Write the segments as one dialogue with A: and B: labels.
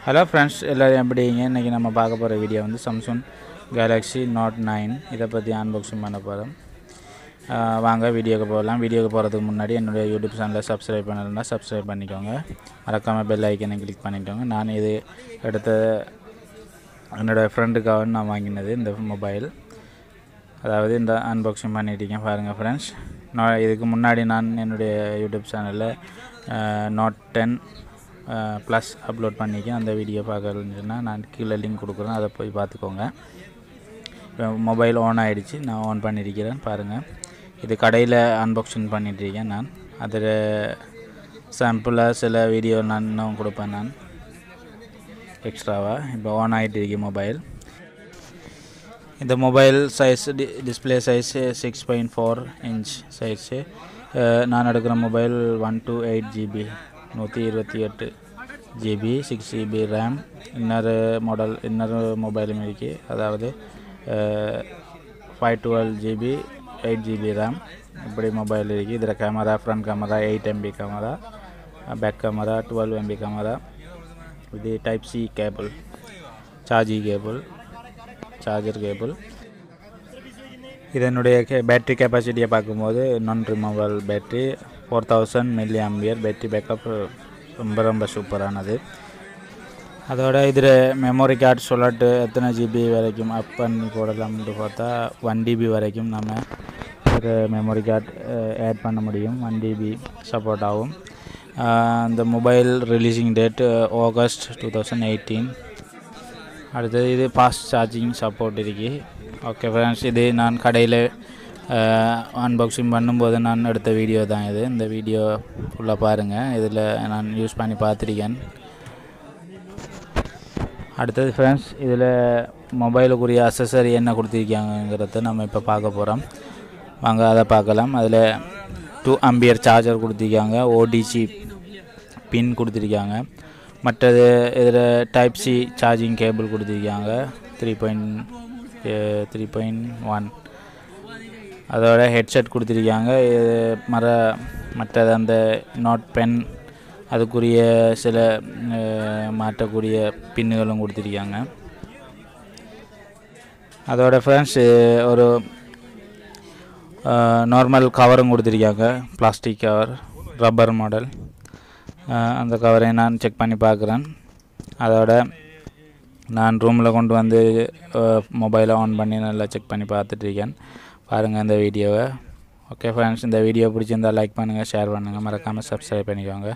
A: hello friends எல்லோரும் எப்படிங்க இன்றைக்கி நம்ம பார்க்க போகிற வீடியோ வந்து சாம்சங் கேலக்ஸி நாட் நைன் இதை பற்றி அன்பாக்சிங் பண்ண போகிறோம் வாங்க வீடியோக்கு போகலாம் வீடியோக்கு போகிறதுக்கு முன்னாடி என்னுடைய யூடியூப் சேனலை சப்ஸ்கிரைப் பண்ணலைன்னா சப்ஸ்கிரைப் பண்ணிக்கோங்க மறக்காமல் பெல் ஐக்கனை கிளிக் பண்ணிக்கோங்க நான் இது எடுத்த என்னோடய ஃப்ரெண்டுக்காக நான் வாங்கினது இந்த மொபைல் அதாவது இந்த அன்பாக்சிங் பண்ணிட்டீங்க பாருங்கள் ஃப்ரெண்ட்ஸ் நான் இதுக்கு முன்னாடி நான் என்னுடைய யூடியூப் சேனலில் நாட் டென் ப்ளஸ் அப்லோட் பண்ணிக்கேன் அந்த வீடியோ பார்க்கறதுன்னா நான் கீழே லிங்க் கொடுக்குறேன் அதை போய் பார்த்துக்கோங்க இப்போ மொபைல் ஆன் ஆகிடுச்சு நான் ஆன் பண்ணியிருக்கிறேன் பாருங்கள் இது கடையில் அன்பாக்சிங் பண்ணிட்டுருக்கேன் நான் அதில் சாம்பிளாக சில வீடியோ நான் இன்னும் கொடுப்பேன் நான் எக்ஸ்ட்ராவாக இப்போ ஆன் ஆகிட்டு இருக்கு மொபைல் இந்த மொபைல் சைஸ் டி display size six point four inch size நான் எடுக்கிற mobile one two eight GB நூற்றி இருபத்தி எட்டு ஜிபி சிக்ஸ் ஜிபி ரேம் இன்னொரு மாடல் இன்னொரு மொபைலும் இருக்கு அதாவது five twelve GB eight GB RAM இப்படி மொபைல் இருக்குது இதில் camera front camera eight MP camera back camera twelve MP camera இது type C cable charging cable charger cable இதனுடைய கே பேட்ரி கெப்பாசிட்டியை பார்க்கும்போது நான் removal battery four thousand milli ampere battery backup ரொம்ப ரொம்ப சூப்பரானது அதோட இதில் மெமரி கார்டு சொல்லட்டு எத்தனை ஜிபி வரைக்கும் அப் பண்ணி போடலாம்னு பார்த்தா ஒன் டிபி வரைக்கும் நம்ம ஒரு மெமரி கார்டு ஆட் பண்ண முடியும் ஒன் டிபி சப்போர்ட் ஆகும் அந்த mobile releasing date August two thousand eighteen அடுத்தது இது ஃபாஸ்ட் சார்ஜிங் சப்போர்ட் இருக்கு ஓகே ஃப்ரெண்ட்ஸ் இது நான் கடையில் அன்பாக்சிங் பண்ணும்போது நான் எடுத்த வீடியோ தான் இது இந்த வீடியோ ஃபுல்லாக பாருங்கள் இதில் நான் யூஸ் பண்ணி பார்த்துருக்கேன் அடுத்தது ஃப்ரெண்ட்ஸ் இதில் மொபைலுக்குரிய அசசரி என்ன கொடுத்துருக்காங்கங்கிறத நம்ம இப்போ பார்க்க போகிறோம் வாங்க அதை பார்க்கலாம் அதில் டூ அம்பியர் சார்ஜர் கொடுத்துருக்காங்க ஓடிசி பின் கொடுத்துருக்காங்க மற்றது இதில் டைப் சி சார்ஜிங் கேபிள் கொடுத்துருக்காங்க three point three point one அதோட ஹெட்செட் கொடுத்துருக்காங்க இது மர மற்றது அந்த நாட் பென் அதுக்குரிய சில மாற்றக்கூடிய பின்னுகளும் கொடுத்துருக்காங்க அதோட ஃப்ரெண்ட்ஸ் ஒரு நார்மல் கவரும் கொடுத்துருக்காங்க பிளாஸ்டிக் கவர் ரப்பர் மாடல் அந்த கவரை நான் செக் பண்ணி பார்க்குறேன் அதோட நான் ரூமில் கொண்டு வந்து மொபைலை ஆன் பண்ணி நல்லா செக் பண்ணி பார்த்துட்ருக்கேன் பாருங்கள் இந்த வீடியோவை ஓகே ஃப்ரெண்ட்ஸ் இந்த வீடியோ பிடிச்சிருந்தால் லைக் பண்ணுங்கள் ஷேர் பண்ணுங்கள் மறக்காமல் சப்ஸ்கிரைப் பண்ணிக்கோங்க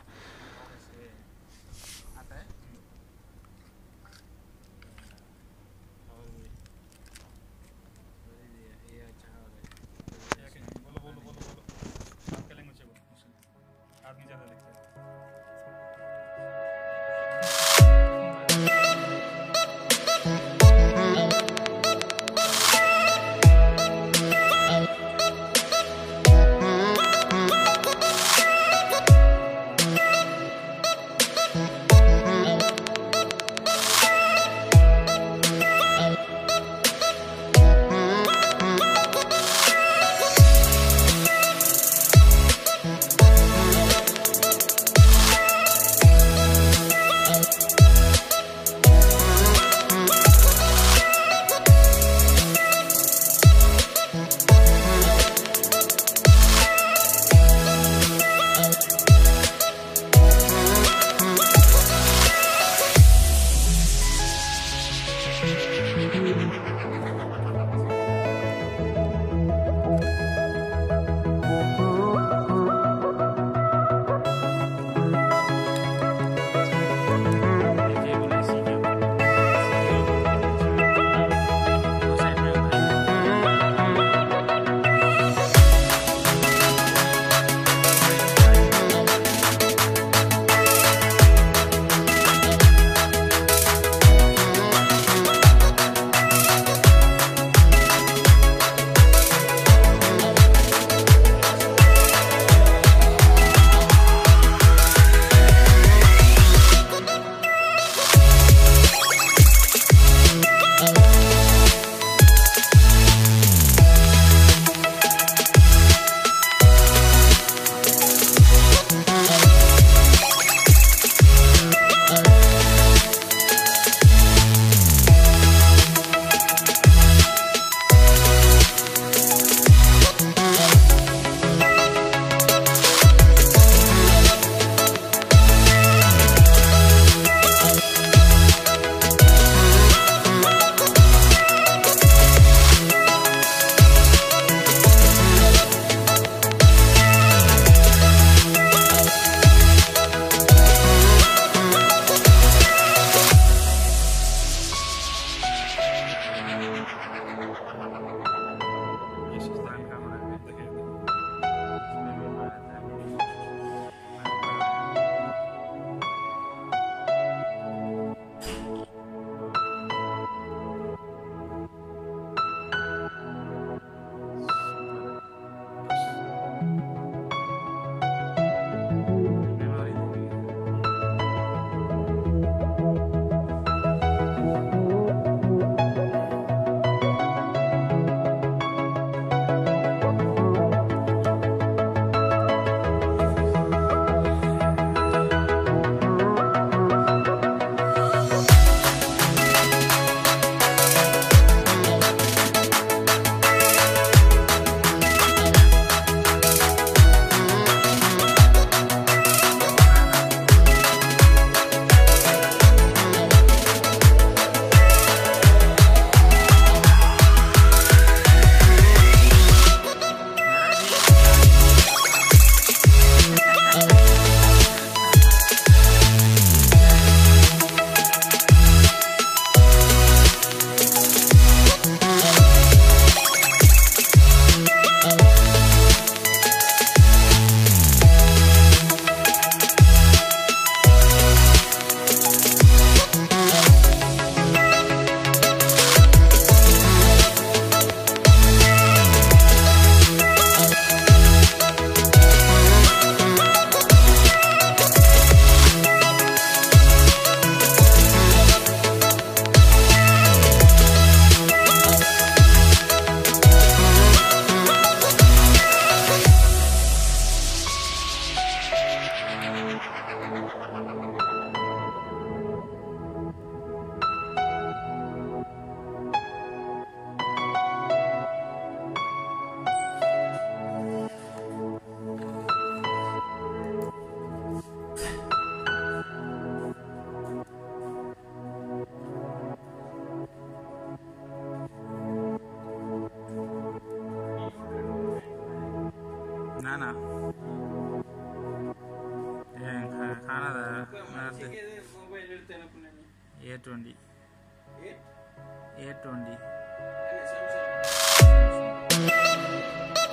B: பண்ணி
A: A twenty
B: A
A: A twenty
B: என்ன சாம்சங்